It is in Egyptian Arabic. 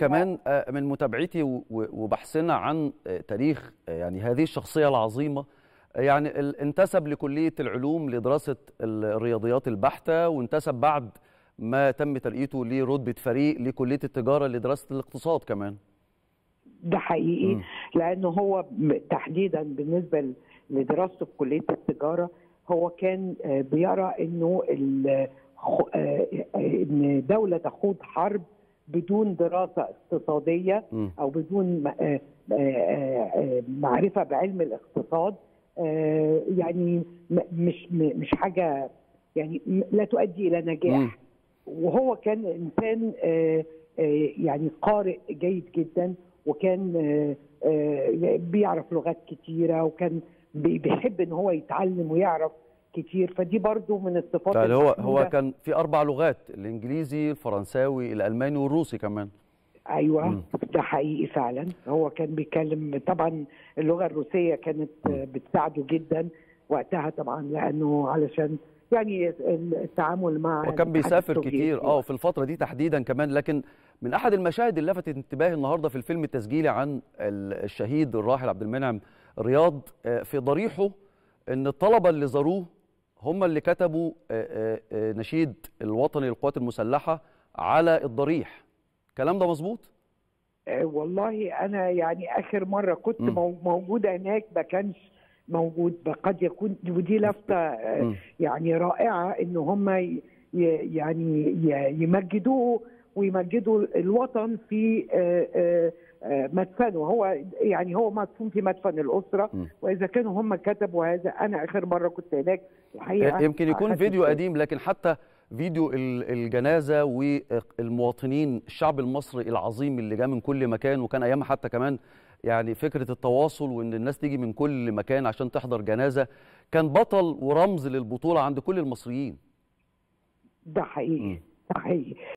كمان آه، من متابعتي و- و- وبحثنا عن آه، تاريخ آه، يعني هذه الشخصية العظيمة آه، يعني ال- انتسب لكلية العلوم لدراسة ال- الرياضيات البحتة وانتسب بعد ما تم ترقيته لرتبة فريق لكلية التجارة لدراسة الاقتصاد كمان ده حقيقي مم. لانه هو م- تحديدا بالنسبه ل- لدراسته في كليه التجاره هو كان آه، بيرى انه ال- خ- آه، آه، ان دوله تخوض حرب بدون دراسه اقتصاديه مم. او بدون م- آه، آه، آه، معرفه بعلم الاقتصاد آه، يعني م- مش م- مش حاجه يعني م- لا تؤدي الى مم. نجاح وهو كان انسان آه، آه، يعني قارئ جيد جدا وكان آه، آه، بيعرف لغات كتيره وكان بي- بيحب ان هو يتعلم ويعرف كتير فدي برضو من الصفات يعني هو هو المحمودة. كان في أربع لغات الإنجليزي الفرنساوي الألماني والروسي كمان ايوه مم. ده حقيقي فعلا هو كان بيتكلم طبعا اللغه الروسيه كانت آه، بتساعده جدا وقتها طبعا لانه علشان يعني التعامل مع وكان الاتحاد بيسافر السوفيتي. كتير اه في الفتره دي تحديدا كمان لكن من احد المشاهد اللي لفتت انتباهي النهارده في الفيلم التسجيلي عن ال- الشهيد الراحل عبد المنعم رياض آه، في ضريحه ان الطلبه اللي زاروه هم اللي كتبوا آه، آه، آه، نشيد الوطني للقوات المسلحه على الضريح الكلام ده مظبوط آه، والله انا يعني اخر مره كنت مم. مو- موجوده هناك ما كانش موجود قد يكون ودي لفته آه، مم. يعني رائعه ان هم ي- ي- يعني ي- يمجدوه ويمجدوا الوطن في آه، آه، آه، مدفنه هو يعني هو مدفون في مدفن الاسره مم. واذا كانوا هم كتبوا هذا انا اخر مره كنت هناك الحقيقه يمكن يكون أخدت فيديو بالي. قديم لكن حتى فيديو ال- الجنازه والمواطنين الشعب المصري العظيم اللي جاء من كل مكان وكان ايامها حتى كمان يعني فكره التواصل وان الناس تيجي من كل مكان عشان تحضر جنازه كان بطل ورمز للبطوله عند كل المصريين ده حقيقي مم. ده حقيقي